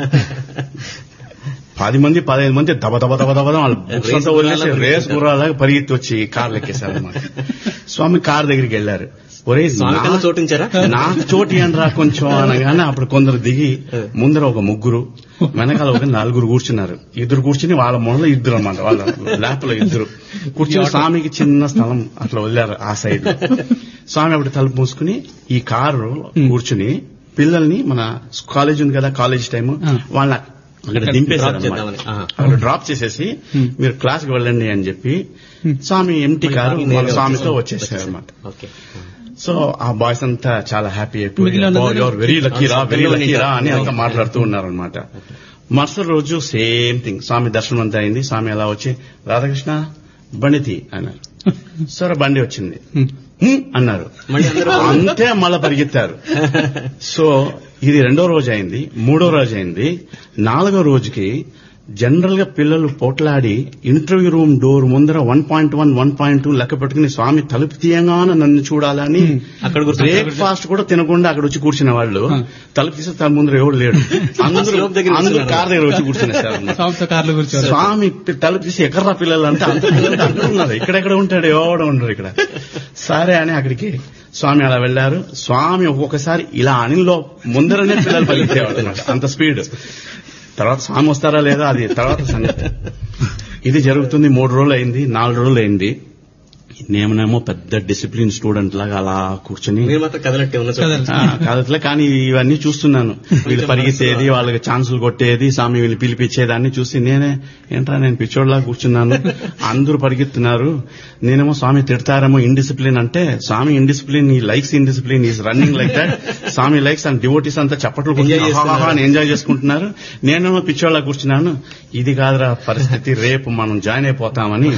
పది మంది పదహైదు మంది దబ దబ దబ దబ వాళ్ళు బుక్స్ అంతా వదిలేసి గుర్రాలాగా రేస్ గుర్రాలాగా పరిగెత్తి వచ్చి కార్లు ఎక్కేశారు అనమాట స్వామి కార్ దగ్గరికి వెళ్ళారు ఒరే స్వామి నా- కన్నా చోటించారా నాకు చోటు రా కొంచెం అనగానే అప్పుడు కొందరు దిగి ముందర ఒక ముగ్గురు వెనకాల ఒక నలుగురు కూర్చున్నారు ఇద్దరు కూర్చుని వాళ్ళ మొదలు ఇద్దరు అన్నమాట వాళ్ళ ల్యాప్ లో ఇద్దరు కూర్చుని స్వామికి చిన్న స్థలం అట్లా వదిలారు ఆ సైడ్ స్వామి అప్పుడు తలుపు మూసుకుని ఈ కారు కూర్చుని పిల్లల్ని మన కాలేజ్ ఉంది కదా కాలేజ్ టైం వాళ్ళ అక్కడ దింపేశారు Drop చేద్దామని. ఆహా. అక్కడ డ్రాప్ చేసేసి మీరు క్లాస్ కి వెళ్ళండి అని చెప్పి స్వామి ఎంటీ కారు మళ్ళీ మన నేరుగా స్వామితో వచ్చేసారు. వచ్చేసారు అనమాట ఓకే సో ఆ బాయ్స్ అంతా చాలా హ్యాపీ అయిపోయి మిగిలిన వాళ్ళందరూ యువర్ వెరీ లక్కీరా వెరీ పిల్లలు లక్కీరా అని ఉంటారు. అంతా మాట్లాడుతూ ఉన్నారనమాట మరుసటి రోజు సేమ్ థింగ్ స్వామి దర్శనం అంతా అయింది స్వామి అలా వచ్చి రాధాకృష్ణ బండితి అన్నారు సరే బండి వచ్చింది "హ్మ్" అన్నారు మళ్ళీ అందరూ అంతే మళ్ళా పరిగెత్తారు సో ఇది రెండో రోజు అయింది మూడో రోజు అయింది నాలుగో రోజుకి జనరల్ గా పిల్లలు పోట్లాడి ఇంటర్వ్యూ రూమ్ డోర్ ముందర one point one one point two లెక్క పెట్టుకుని స్వామి తలుపు తీయంగానే నన్ను చూడాలని అక్కడ కూర్చుని- బ్రేక్ఫాస్ట్ కూడా తినకుండా అక్కడ వచ్చి కూర్చున్న వాళ్ళు తలుపు తీసి తన ముందర ఎవరు లేడు అందరూ స్లోప్ దగ్గర అందరూ కూర్చున్నారు. కార్ దగ్గర వచ్చి కూర్చునేసారు స్వామితో కార్లు కూర్చోరు స్వామి పి- తలుపు తీసి ఎక్కడ్రా పిల్లలు అంటే అంత పిల్లలు అంటున్నారు ఇక్కడెక్కడ ఉంటాడు ఎవడ ఉండరు ఇక్కడ సరే అని అక్కడికి స్వామి అలా వెళ్లారు స్వామి ఒక్కొక్కసారి ఇలా అనిలో ముందరనే పిల్లలు పలికేవాడు అన్నమాట అంత స్పీడ్ తర్వాత స్వామి వస్తారా లేదా అది తర్వాత సంగతి ఇది జరుగుతుంది మూడు రోజులు అయింది నాలుగు రోజులు అయింది నేనేమో పెద్ద డిసిప్లిన్ స్టూడెంట్ లాగా అలా కూర్చొని మీరు మాత్రం కదలట్టే ఉన్న చోట. కదలండి. ఆ, కదట్లే కానీ ఇవన్నీ చూస్తున్నాను వీళ్ళు పరిగెత్తేది వాళ్ళకి ఛాన్సులు కొట్టేది స్వామి వీళ్ళు పిలిపించేది అన్ని చూసి నేనే ఏంట్రా నేను పిచ్చోడ్లా కూర్చున్నాను అందరూ పరిగెత్తున్నారు నేనేమో స్వామి తిడతారేమో ఇండిసిప్లిన్ అంటే స్వామి ఇండిసిప్లిన్ ఈ likes indiscipline is running like that స్వామి లైక్స్ అండ్ డివోటీస్ అంతా చప్పట్లు Enjoy చేస్తున్నారు. ఎంజాయ్ చేసుకుంటున్నారు నేనేమో పిచ్చోళ్ళ కూర్చున్నాను ఇది కాదురా పరిస్థితి రేపు మనం జాయిన్ అయిపోతామని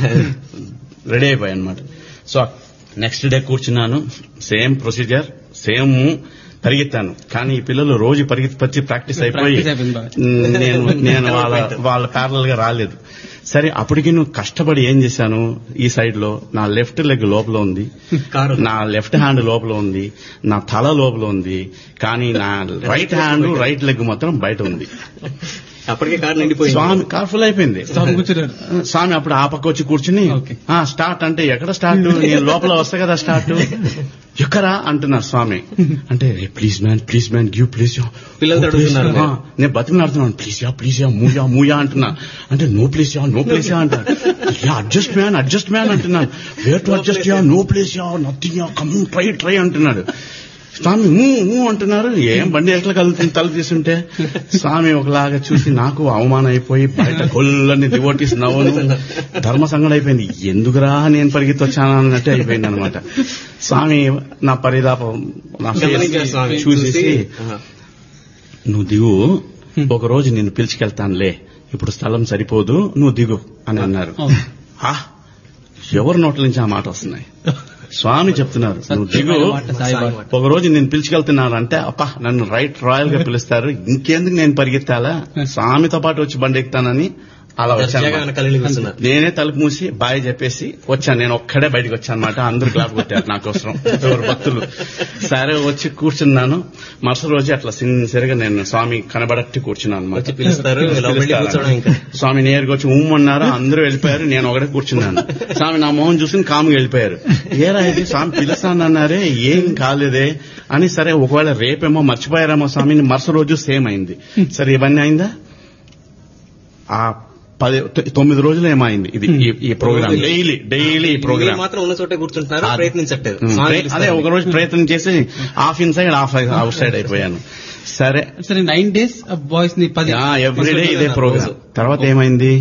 రెడీ అయిపోయాయి అనమాట సో నెక్స్ట్ డే కూర్చున్నాను సేమ్ ప్రొసీజర్ సేమ్ పరిగెత్తాను కానీ ఈ పిల్లలు రోజు పరిగెత్తి పరిచి ప్రాక్టీస్ అయిపోయి Practice అయిపోయింది బాగా. మ్, నేను నేను వాళ్ళ వాళ్ళ ప్యారల్ గా రాలేదు సరే అప్పటికి నువ్వు కష్టపడి ఏం చేశాను ఈ సైడ్ లో నా లెఫ్ట్ లెగ్ లోపల ఉంది కారు. నా లెఫ్ట్ హ్యాండ్ లోపల ఉంది నా తల లోపల ఉంది కానీ నా రైట్ హ్యాండ్ రైట్ లెగ్ మాత్రం బయట ఉంది అప్పటికే కారు నిండిపోయింది స్వామి కార్ అయిపోయింది స్వామి కూర్చున్నారు స్వామి అప్పుడు ఆ పక్క వచ్చి కూర్చుని ఓకే. ఆ స్టార్ట్ అంటే ఎక్కడ స్టార్ట్ నేను లోపల వస్తా కదా స్టార్ట్ ఎక్కరా అంటున్నారు స్వామి అంటే please man please man give please పిల్లలు అడుగుతున్నారు. నేను బతిమలాడుతున్నాను ప్లీజ్ యా ప్లీజ్ యా మూయా మూయా అంటున్నా అంటే no please yeah no please yeah అంటారు yeah adjust man adjust man అంటున్నాను where to adjust yeah no please yeah nothing yeah come try try అంటున్నాడు స్వామి ఊ ఊ అంటున్నారు ఏం బండి ఎట్లా కలుగుతుంది తల తీసుంటే స్వామి ఒకలాగా చూసి నాకు అవమానం అయిపోయి బయట కొల్లని డివోటీస్ నవ్వును ధర్మ సంగడం అయిపోయింది ఎందుకురా నేను పరిగెత్తి వచ్చాను అన్నట్టు అయిపోయింది అనమాట స్వామి నా పరిదాపం నా face గమనించారు స్వామి చూసేసి ఆహా. నువ్వు దిగు ఒక రోజు నిన్ను పిలిచికెళ్తానులే ఇప్పుడు స్థలం సరిపోదు నువ్వు దిగు అని అన్నారు అవును. ఆ ఎవరి నోట్ల నుంచి ఆ మాట వస్తున్నాయి స్వామి చెప్తున్నారు నువ్వు దిగు మాట సాయి మాట. ఒక రోజు నేను పిలుచుకెళ్తున్నాను అంటే అప్ప నన్ను రైట్ రాయల్ గా పిలుస్తారు ఇంకెందుకు నేను పరిగెత్తాలా స్వామితో పాటు వచ్చి బండి ఎక్కుతానని అలా దర్జాగా వచ్చాను వెనకాల కూర్చున్నారు నేనే తలుపు మూసి బాయ్ చెప్పేసి వచ్చాను నేను ఒక్కడే బయటకు వచ్చాను అనమాట అందరూ క్లాప్ కొట్టారు నా కోసం ఎవరు భక్తులు సరే వచ్చి కూర్చున్నాను మరుసటి రోజు అట్లా సిన్సియర్ గా నేను స్వామి కనబడట్టి కూర్చున్నాను అనమాట వచ్చి పిలుస్తారు ఇలా వెళ్ళి కూర్చోవడం ఇంకా స్వామి నేరుగా వచ్చి ఊమన్నారు అందరూ వెళ్ళిపోయారు నేను ఒకటే కూర్చున్నాను స్వామి నా మొహం చూసి కాముగా వెళ్ళిపోయారు ఏరా ఇది స్వామి పిలుస్తానన్నారే ఏం కాలేదే అని సరే ఒకవేళ రేపేమో మర్చిపోయారేమో స్వామిని మరుసటి రోజు సేమ్ అయింది సరే ఇవన్నీ అయిందా ఆ పది తొమ్మిది రోజులు ఏమైంది ఇది ఈ- ఈ ప్రోగ్రామ్ డైలీ డైలీ ఈ మీరు ప్రోగ్రామ్ మాత్రం ఉన్న చోటే కూర్చుంటున్నారు అది- ప్రయత్నించట్లేదు ఉమ్, స్వామి ప్రే- అదే పిలుస్తారు. ఒక రోజు ప్రయత్నం చేసి half inside half outside అయిపోయాను సరే సరే నైన్ డేస్ బాయ్స్ ని పది ఎవ్రీడే ఇదే ప్రోగ్రామ్ తర్వాత ఏమైంది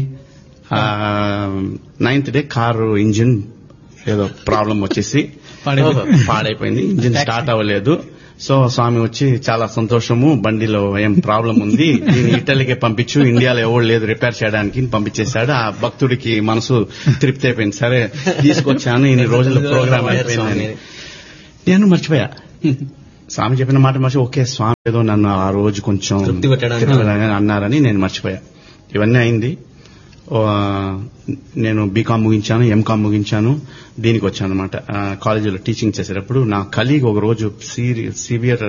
నైన్త్ డే కారు ఇంజిన్ ఏదో ప్రాబ్లం వచ్చేసి పాడైపోయింది. పాడైపోయింది ఇంజిన్ స్టార్ట్ అవ్వలేదు సో స్వామి వచ్చి చాలా సంతోషము బండిలో ఏం ప్రాబ్లం ఉంది దీన్ని ఇటలీకి పంపించు ఇండియాలో ఎవరు లేదు రిపేర్ చేయడానికి అని పంపించేశాడు ఆ భక్తుడికి మనసు తృప్తి అయిపోయింది సరే తీసుకొచ్చాను ఇన్ని రోజుల ప్రోగ్రామ్ అయిపోయిందని నేను మర్చిపోయా స్వామి చెప్పిన మాట మర్చి ఓకే స్వామి ఏదో నన్ను ఆ రోజు కొంచెం తృప్తి పెట్టడానికి. తిప్పడానికి అన్నారని నేను మర్చిపోయా ఇవన్నీ అయింది ఓ, నేను బీకామ్ ముగించాను ఎంకామ్ ముగించాను దీనికి వచ్చాను అనమాట కాలేజీలో టీచింగ్ చేసేటప్పుడు నా కలీగ్ ఒక రోజు సివియర్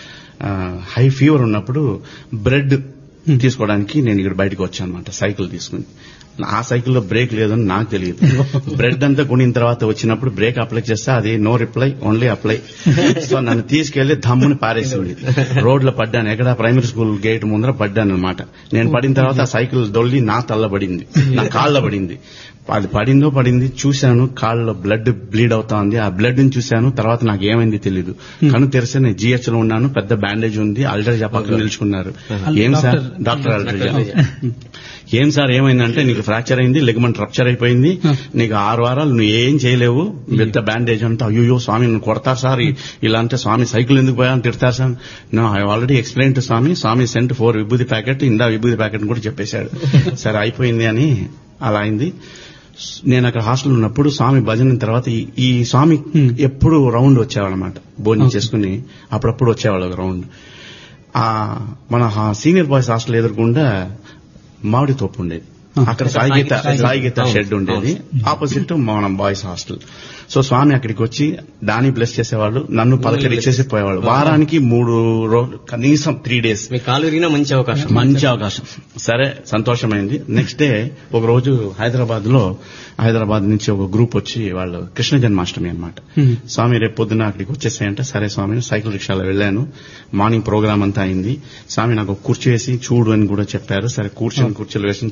హై ఫీవర్ ఉన్నప్పుడు బ్రెడ్ తీసుకోవడానికి నేను ఇక్కడ బయటకు వచ్చాను అనమాట సైకిల్ తీసుకుని ఆ సైకిల్లో బ్రేక్ లేదని నాకు తెలియదు బ్రెడ్ అంతా కొనిన తర్వాత వచ్చినప్పుడు బ్రేక్ అప్లై చేస్తే అది no reply only apply so నన్ను తీసుకెళ్లి దమ్ముని పారేసింది రోడ్లో పడ్డాను ఎక్కడ ప్రైమరీ స్కూల్ గేట్ ముందర పడ్డాను అనమాట నేను పడిన తర్వాత ఆ సైకిల్ దొల్లి నా తల్ల పడింది నా కాళ్ళ పడింది అది పడిందో పడింది చూశాను కాళ్ళలో బ్లడ్ బ్లీడ్ అవుతా ఉంది ఆ బ్లడ్ ని చూశాను తర్వాత నాకు ఏమైంది తెలియదు కను తెరిస్తే నేను జిహెచ్ లో ఉన్నాను పెద్ద బ్యాండేజ్ ఉంది అల్టర్ పక్కన నిలుచుకున్నారు ఏం సార్ డాక్టర్ అల్టర్ ఏం సార్ ఏమైందంటే నీకు ఫ్రాక్చర్ అయింది లెగమెంట్ రప్చర్ అయిపోయింది నీకు ఆరు వారాలు నువ్వు ఏం చేయలేవు పెద్ద బ్యాండేజ్ అంతా అయ్యో స్వామి నన్ను కొడతారు సార్ ఇ- ఇలా అంటే స్వామి సైకిల్ ఎందుకు పోయా అని తిడతారు sir no I already explain to Swami Swami sent four vibhuti packet ఇందా విభూది ప్యాకెట్ కూడా చెప్పేశాడు సరే అయిపోయింది అని అలా అయింది నేను అక్కడ హాస్టల్ ఉన్నప్పుడు స్వామి భజన తర్వాత ఈ- ఈ స్వామి ఎప్పుడు రౌండ్ వచ్చేవాడు అనమాట భోజనం చేసుకుని అప్పుడప్పుడు వచ్చేవాళ్ళు ఒక రౌండ్ ఆ మన హా- సీనియర్ బాయ్స్ హాస్టల్ ఎదురుకుండా మామిడి తోపు ఉండేది అక్కడ సాయి గీత సాయి గీత షెడ్ ఉండేది ఆపోజిట్ మన బాయ్స్ హాస్టల్ సో స్వామి అక్కడికి వచ్చి దాని బ్లెస్ చేసేవాళ్ళు నన్ను పలకరించేసి పోయేవాళ్ళు వారానికి మూడు రోజులు కనీసం త్రీ డేస్ మీ కాలు విరిగినా మంచి అవకాశం మంచి అవకాశం సరే సంతోషమైంది నెక్స్ట్ డే ఒక రోజు హైదరాబాద్ లో హైదరాబాద్ నుంచి ఒక గ్రూప్ వచ్చి వాళ్ళు కృష్ణ జన్మాష్టమి అన్నమాట స్వామి రేపు పొద్దున అక్కడికి వచ్చేసాయంటే సరే స్వామి సైకిల్ రిక్షాలో వెళ్ళాను మార్నింగ్ ప్రోగ్రామ్ అంతా అయింది స్వామి నాకు ఒక కుర్చీ వేసి చూడు అని కూడా చెప్పారు సరే కూర్చొని కుర్చీలు వేసి చూశాను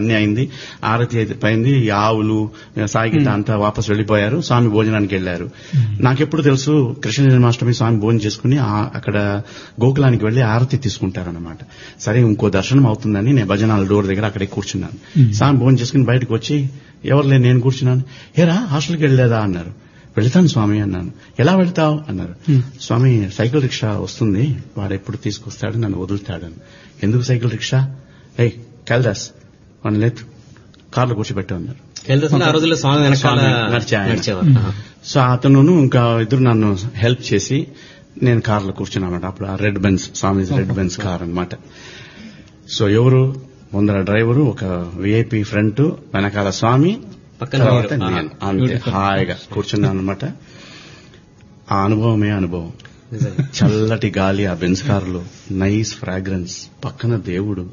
అన్ని అయింది ఆరతి అయితే పోయింది ఈ ఆవులు సాయి గీత అంతా వాపస్ వెళ్లిపోయారు స్వామి భోజనానికి వెళ్లారు నాకెప్పుడు తెలుసు కృష్ణ జన్మాష్టమి స్వామి భోజనం చేసుకుని ఆ- అక్కడ గోకులానికి వెళ్లి ఆరతి తీసుకుంటారన్నమాట సరే ఇంకో దర్శనం అవుతుందని నేను భజనాల డోర్ దగ్గర అక్కడే కూర్చున్నాను స్వామి భోజనం చేసుకుని బయటకు వచ్చి ఎవరు లేదు నేను కూర్చున్నాను ఏరా హాస్టల్కి వెళ్ళలేదా అన్నారు వెళ్తాను స్వామి అన్నాను ఎలా వెళ్తావు అన్నారు స్వామి సైకిల్ రిక్షా వస్తుంది వాడు ఎప్పుడు తీసుకొస్తాడు నన్ను వదులుతాడని ఎందుకు సైకిల్ రిక్షా ఏయ్ కైల్దాస్ వన్ లేదు కార్లో కూర్చోబెట్టు అన్నారు వెళ్తే ఆ రోజుల్లో స్వామి వెనకాల స్వామి నడిచే ఆయన. నడిచేవారు ఆహా. సో అతను ఇంకా ఇద్దరు నన్ను హెల్ప్ చేసి నేను కార్లో కూర్చున్నాను అప్పుడు ఆ red Benz Swami red Benz car అన్నమాట సో ఎవరు ముందర డ్రైవరు ఒక విఐపి ఫ్రంట్ వెనకాల స్వామి పక్కన తర్వాత మీరు. నేను అంతే హాయిగా కూర్చున్నాను అనమాట ఆ అనుభవమే అనుభవం నిజంగా. చల్లటి గాలి ఆ బెన్స్ కారులో నైస్ ఫ్రాగ్రెన్స్ పక్కన దేవుడు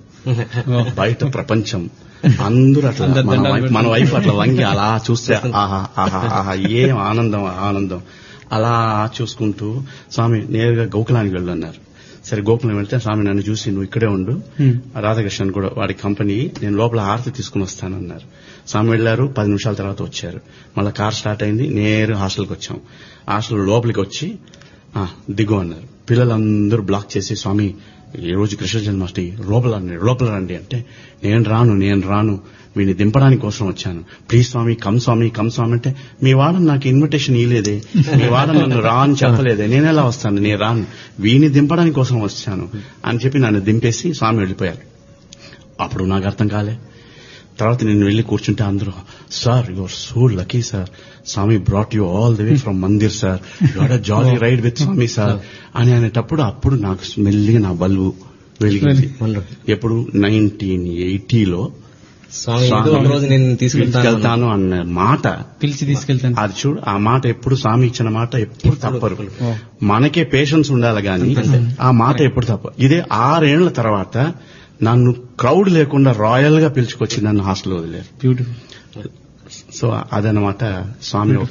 బయట ప్రపంచం అందరూ అట్లా మన వైపు మన వైపు అట్లా వంగి అలా చూస్తే ఆహా ఆహా ఆహా ఏం ఆనందం ఆనందం అలా చూసుకుంటూ స్వామి నేరుగా గోకులానికి వెళ్ళన్నారు సరే గోకులం వెళ్తే స్వామి నన్ను చూసి నువ్వు ఇక్కడే ఉండు రాధాకృష్ణన్ కూడా వాడి కంపెనీ నేను లోపల హారతి తీసుకుని వస్తానన్నారు స్వామి వెళ్లారు పది నిమిషాల తర్వాత వచ్చారు మళ్ళీ కార్ స్టార్ట్ అయింది నేరు హాస్టల్కి వచ్చాం హాస్టల్ లోపలికి వచ్చి "ఆ, దిగు అన్నారు పిల్లలందరూ బ్లాక్ చేసి స్వామి ఈ రోజు కృష్ణ జన్మాష్టమి లోపల రండి లోపల రండి అంటే నేను రాను నేను రాను వీడిని దింపడానికి కోసం వచ్చాను please Swami come Swami come Swami అంటే మీ వాడని నాకు ఇన్విటేషన్ ఇవ్వలేదే మీ వాడని నన్ను రా అని చెప్పలేదే నేను ఎలా వస్తాను నేను రాను వీడిని దింపడానికి కోసం వచ్చాను అని చెప్పి నన్ను దింపేసి స్వామి వెళ్ళిపోయారు అప్పుడు నాకు అర్థం కాలే తర్వాత నేను వెళ్ళి కూర్చుంటే అందరూ sir your so lucky sir Swami brought you all the way from mandir sir you a jolly ride with Swami sir అని అనేటప్పుడు అప్పుడు నాకు మెల్లిగా నా బల్బు వెలిగింది Wonderful. ఎప్పుడు నైన్టీన్ ఎయిటీలో స్వామి ఏదో ఒక రోజు నేను తీసుకెళ్తాను తీసుకెళ్తాను అన్న మాట పిలిచి తీసుకెళ్తాను అది చూడు ఆ మాట ఎప్పుడు స్వామి ఇచ్చిన మాట ఎప్పుడు తప్పరు మనకే పేషెన్స్ ఉండాలి గాని ఆ మాట ఎప్పుడు తప్ప ఇదే ఆరేళ్ల తర్వాత నన్ను క్రౌడ్ లేకుండా రాయల్ గా పిలుచుకొచ్చి నన్ను హాస్టల్ వదిలేరు బ్యూటిఫుల్ సో అదనమాట స్వామి ఒక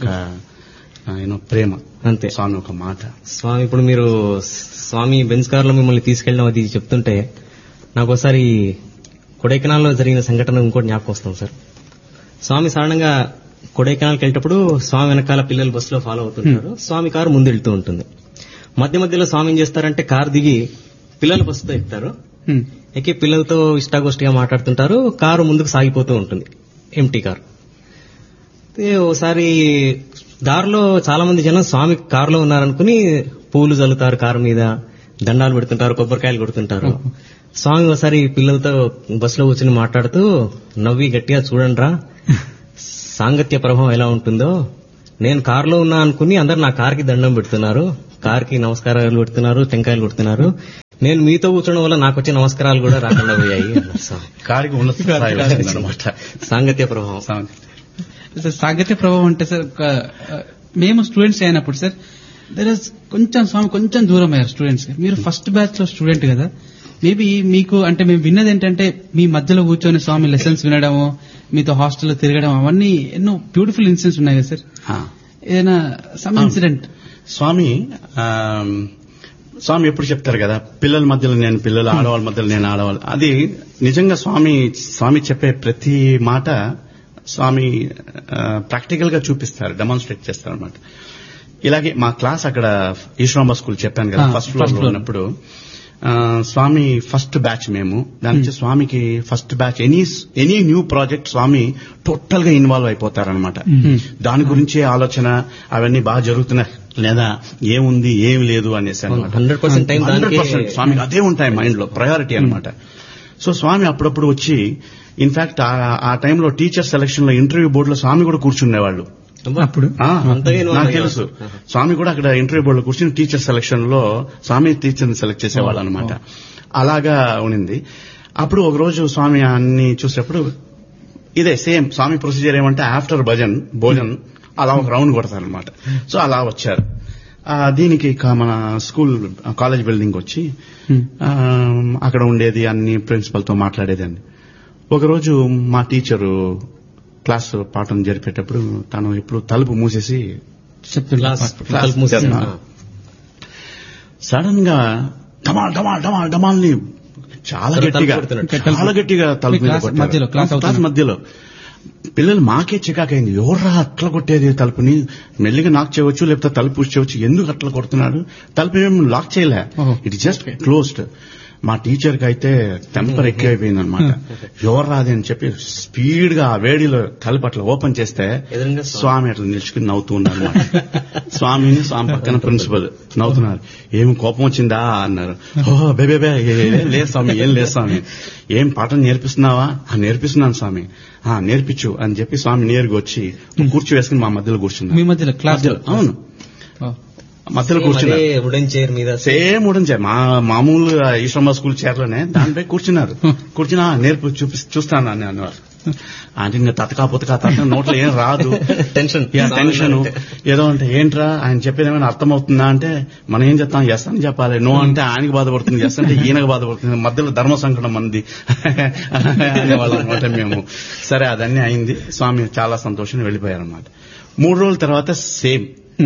యూనో ప్రేమ అంతే స్వామి ఒక మాట స్వామి ఇప్పుడు మీరు స్వామి బెంచ్ కార్ లో మిమ్మల్ని తీసుకెళ్ళడం అది చెప్తుంటే నాకు ఒకసారి కొడైకెనాల్లో జరిగిన సంఘటన ఇంకోటి జ్ఞాపకం వస్తుంది సార్ స్వామి సాధారణంగా కొడైకెనాల్కి వెళ్ళేటప్పుడు స్వామి వెనకాల పిల్లలు బస్సులో ఫాలో అవుతుంటారు స్వామి కారు ముందు వెళ్తూ ఉంటుంది మధ్య మధ్యలో స్వామి ఏం చేస్తారంటే కారు దిగి పిల్లల బస్సుతో ఎక్కుతారు ఎక్కి పిల్లలతో ఇష్టాగోష్టిగా మాట్లాడుతుంటారు కారు ముందుకు సాగిపోతూ ఉంటుంది ఎంటీ కారు అయితే ఓసారి దారిలో చాలా మంది జనం స్వామి కారులో ఉన్నారనుకుని పూలు చల్లుతారు కారు మీద దండాలు పెడుతుంటారు కొబ్బరికాయలు కొడుతుంటారు స్వామి ఒకసారి పిల్లలతో బస్సులో కూర్చుని మాట్లాడుతూ నవ్వి గట్టిగా చూడండిరా సాంగత్య ప్రభావం ఎలా ఉంటుందో నేను కారులో ఉన్నా అనుకుని అందరు నా కార్కి దండం పెడుతున్నారు కార్కి నమస్కారాలు పెడుతున్నారు టెంకాయలు కొడుతున్నారు నేను మీతో కూర్చోవడం వల్ల నాకు వచ్చే నమస్కారాలు కూడా రాకుండా పోయాయి అన్నారు స్వామి. కారికి ఉన్నత స్థాయి వచ్చిందనమాట సాంగత్య ప్రభావం సార్ సాంగత్య ప్రభావం అంటే సార్ ఒక, ఆ, మేము స్టూడెంట్స్ అయినప్పుడు సార్ దర్ ఇస్ కొంచెం స్వామి కొంచెం దూరం అయ్యారు స్టూడెంట్స్ మీరు ఫస్ట్ బ్యాచ్ లో స్టూడెంట్ కదా మేబీ మీకు అంటే మేము విన్నది ఏంటంటే మీ మధ్యలో కూర్చొని స్వామి లెసన్స్ వినడము మీతో హాస్టల్లో తిరగడం అవన్నీ ఎన్నో బ్యూటిఫుల్ ఇన్సిడెంట్స్ ఉన్నాయి కదా సార్ ఆ. ఏదైనా సమ్ ఇన్సిడెంట్ స్వామి ఆమ్, స్వామి ఎప్పుడు చెప్తారు కదా పిల్లల మధ్యలో నేను పిల్లలు ఆడవాళ్ళ మధ్యలో నేను ఆడవాళ్ళు అది నిజంగా స్వామి స్వామి చెప్పే ప్రతి మాట స్వామి ప్రాక్టికల్ గా చూపిస్తారు డెమాన్స్ట్రేట్ చేస్తారు అనమాట ఇలాగే మా క్లాస్ అక్కడ ఈశ్వరాంబ స్కూల్ చెప్పాను కదా ఆ, ఫస్ట్ ఫ్లోర్ first లో floor. ఉన్నప్పుడు ఆ, స్వామి ఫస్ట్ బ్యాచ్ మేము దాని నుంచి స్వామికి first batch any any new project Swami total గా ఇన్వాల్వ్ అయిపోతారనమాట దాని గురించే ఆలోచన అవన్నీ బాగా జరుగుతున్నాయి లేదా ఏముంది ఏమి లేదు అనేసి అనమాట 100% time దానికే- 100% స్వామికి అదే ఉంటాయి మైండ్ లో ప్రయారిటీ అన్నమాట సో స్వామి అప్పుడప్పుడు వచ్చి ఇన్ఫాక్ట్ ఆ టైంలో టీచర్ సెలక్షన్ లో ఇంటర్వ్యూ బోర్డులో స్వామి కూడా కూర్చునేవాళ్ళు అబ్బా. అప్పుడు ఆ, అంతగా involve నాకు అయ్యారు. తెలుసు స్వామి కూడా అక్కడ ఇంటర్వ్యూ బోర్డులో కూర్చుని టీచర్ సెలక్షన్ లో స్వామి టీచర్ సెలెక్ట్ చేసేవాళ్ళు అనమాట అలాగా ఉనింది అప్పుడు ఒక రోజు స్వామి అన్ని చూసేటప్పుడు ఇదే సేమ్ స్వామి ప్రొసీజర్ ఏమంటే ఆఫ్టర్ భజన్ భోజన్ అలా ఒక రౌండ్ కొడతారనమాట సో అలా వచ్చారు ఆ, దీనికి ఇక మన స్కూల్ కాలేజ్ బిల్డింగ్ వచ్చి ఆ, అక్కడ ఉండేది అన్ని ప్రిన్సిపల్ తో మాట్లాడేది అండి ఒకరోజు మా టీచరు క్లాస్ పాఠం జరిపేటప్పుడు తను ఎప్పుడు తలుపు మూసేసి క్లాస్ క్లాస్ తలుపు మూసేసి. చేస్తున్నా. సడన్ గా డమాల్ డమాల్ డమాల్ డమాల్ ని చాలా తలుపు గట్టిగా కొడుతున్నట్టు. చాలా గట్టిగా తలుపు మీద క్లాస్ కొట్టారు. మధ్యలో, క్లాస్ క్లాస్ అవుతున్నప్పుడు. మధ్యలో పిల్లలు మాకే చికాకైంది ఎవర్రా అట్లా కొట్టేది తలుపుని మెల్లిగా నాక్ చేయవచ్చు లేకపోతే తలుపు పుష్ చేయవచ్చు ఎందుకు అట్లా కొడుతున్నాడు తలుపు ఏం లాక్ చేయలే ఓహో. ఇట్ జస్ట్ క్లోజ్డ్ మా టీచర్ కి అయితే టెంపర్ ఎక్కువైపోయింది అనమాట ఎవరు రాది అని చెప్పి స్పీడ్ గా ఆ వేడిలో తలుపు అట్లా ఓపెన్ చేస్తే ఎదురుగా స్వామి. స్వామి అట్లా నిలుచుకుని నవ్వుతూ ఉన్నారు అన్నమాట. స్వామిని స్వామి పక్కన ప్రిన్సిపల్ నవ్వుతున్నారు ఏమి కోపం వచ్చిందా అన్నారు ఓహో బేబే బే ఏ- ఏ- లేదు స్వామి ఏం లేదు స్వామి ఏం పాఠం నేర్పిస్తున్నావా "ఆ, నేర్పిస్తున్నాను స్వామి ఆ నేర్పించు అని చెప్పి స్వామి నేరుగా వచ్చి కూర్చో వేసుకుని మా మధ్యలో మీ కూర్చున్నారు మధ్యలో క్లాస్ మధ్యలో, అవును మధ్యలో కూర్చున్నారు అదే వుడెన్ చైర్ మీద సేమ్ ఉడన్ చైర్ మా మామూలు ఈశ్వరమ్మ స్కూల్ చైర్లోనే దానిపై కూర్చున్నారు కూర్చుని "ఆ, నేర్పు చూపి చూస్తాను అని అన్నారు అంటే ఇంకా తతకా పుతకా తత నోట్లో ఏం రాదు టెన్షన్ టెన్షన్ ఏదో అంటే ఏంట్రా ఆయన చెప్పేది ఏమైనా అర్థం అవుతుందా అంటే మనం ఏం చెప్తాం ఎస్ అని చెప్పాలి నో అంటే ఆయనకి బాధపడుతుంది ఎస్ అంటే ఈయనకు బాధపడుతుంది మధ్యలో ధర్మ సంకటం మంది అనేవాళ్ళం అనమాట మేము సరే అదన్నీ అయింది స్వామి చాలా సంతోషంగా వెళ్ళిపోయారు అనమాట మూడు రోజుల తర్వాత సేమ్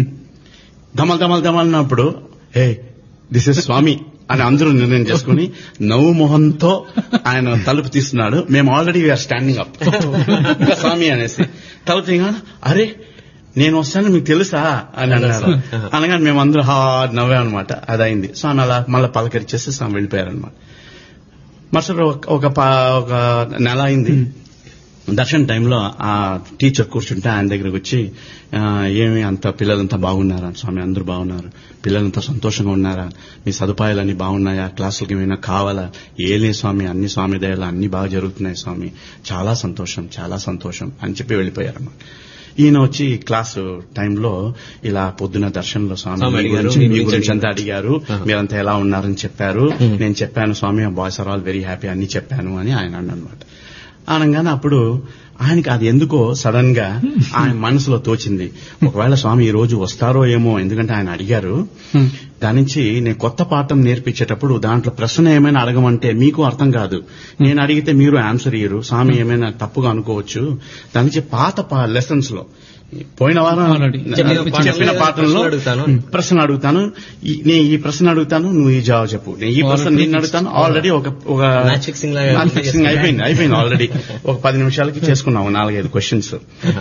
ధమల్ ధమల్ ధమల్ అన్నప్పుడు హే దిస్ ఇస్ స్వామి అని అందరూ నిర్ణయం చేసుకుని నవ్వు మొహంతో ఆయన తలుపు తీస్తున్నాడు మేము already we are standing up Swami అనేసి తలుపు తీయగానే అరే నేను వస్తాను మీకు తెలుసా అని అన్నారు అనగానే మేము అందరూ హా నవ్వాం అనమాట అదైంది స్వామి అలా మళ్ళీ పలకరించేసి స్వామి వెళ్ళిపోయారనమాట మరుసటి రోజు ఒక- ఒక పా- ఒక నెల అయింది దర్శన టైంలో ఆ టీచర్ కూర్చుంటే ఆయన దగ్గరకు వచ్చి ఆ, ఏమి అంత పిల్లలంతా బాగున్నారా స్వామి అందరూ బాగున్నారు పిల్లలంతా సంతోషంగా ఉన్నారా మీ సదుపాయాలన్నీ బాగున్నాయా క్లాసులకి ఏమైనా కావాలా ఏలే స్వామి అన్ని స్వామి దయలు అన్ని బాగా జరుగుతున్నాయి స్వామి చాలా సంతోషం చాలా సంతోషం అని చెప్పి వెళ్ళిపోయారన్నమాట ఈయన వచ్చి క్లాసు టైంలో ఇలా పొద్దున దర్శనంలో స్వామి స్వామి మీ అడిగారు, గురించి- మీ మీ గురించి గురించి అంతా అడిగారు ఆహా. మీరంతా ఎలా ఉన్నారని చెప్పారు Hmm. నేను చెప్పాను Swami boys are all very happy అన్ని చెప్పాను అని ఆయన అన్నమాట అనగానే అప్పుడు ఆయనకి అది ఎందుకో సడన్ గా ఆయన మనసులో తోచింది ఒకవేళ స్వామి ఈ రోజు వస్తారో ఏమో ఎందుకంటే ఆయన అడిగారు దాని నుంచి నేను కొత్త పాఠం నేర్పించేటప్పుడు దాంట్లో ప్రశ్న ఏమైనా అడగమంటే మీకు అర్థం కాదు నేను అడిగితే మీరు ఆన్సర్ ఇయ్యరు స్వామి ఏమైనా తప్పుగా అనుకోవచ్చు దాని నుంచి పాత లెసన్స్ లో పోయిన వారం Already. చెప్పిన చెప్పిన చెప్పిన పాఠంలో ప్రశ్నలు అడుగుతాను. ప్రశ్న అడుగుతాను ఈ- నేను ఈ ప్రశ్న అడుగుతాను నువ్వు ఈ జవాబు చెప్పు నేను ఈ ప్రశ్న నేను అడుగుతాను ఆల్రెడీ ఒక ఒక Match fixing లాగా Match fixing అయిపోయింది అయిపోయింది ఆల్రెడీ ఒక పది నిమిషాలకి చేసుకున్నాము నాలుగైదు క్వశ్చన్స్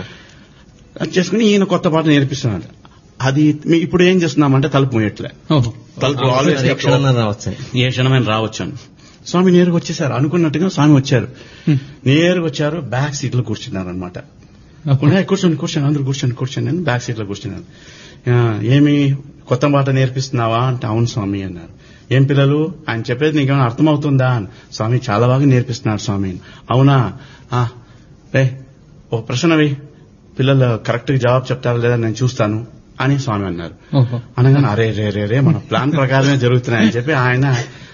అది చేసుకుని ఈయన కొత్త పాట నేర్పిస్తున్నాడు అది మీ- ఇప్పుడు ఏం చేస్తున్నామంటే తలుపు మూయట్లే ఓహో తలుపు ఆల్వేస్ ఏ క్షణంలో రావచ్చు ఏ క్షణమైన రావచ్చాను స్వామి నేరుగా వచ్చేసారు అనుకున్నట్టుగా స్వామి వచ్చారు నేరుగా వచ్చారు బ్యాక్ సీట్ లో కూర్చున్నారు అనమాట కూర్చోండి కూర్చోండి అందరూ కూర్చోండి కూర్చోండి అని బ్యాక్ సీట్ లో కూర్చున్నాను ఆ, ఏమి కొత్త మాట నేర్పిస్తున్నావా అంటే అవును స్వామి అన్నారు ఏం పిల్లలు ఆయన చెప్పేది నీకేమైనా అర్థమవుతుందా అని స్వామి చాలా బాగా నేర్పిస్తున్నాడు స్వామి అవునా ఆ, రే ఓ ప్రశ్నవి పిల్లలు కరెక్ట్ గా జవాబు చెప్తారా లేదా నేను చూస్తాను అని స్వామి అన్నారు ఓహో అనగానే అరే రే రే రే మన ప్లాన్ ప్రకారమే జరుగుతున్నాయని చెప్పి ఆయన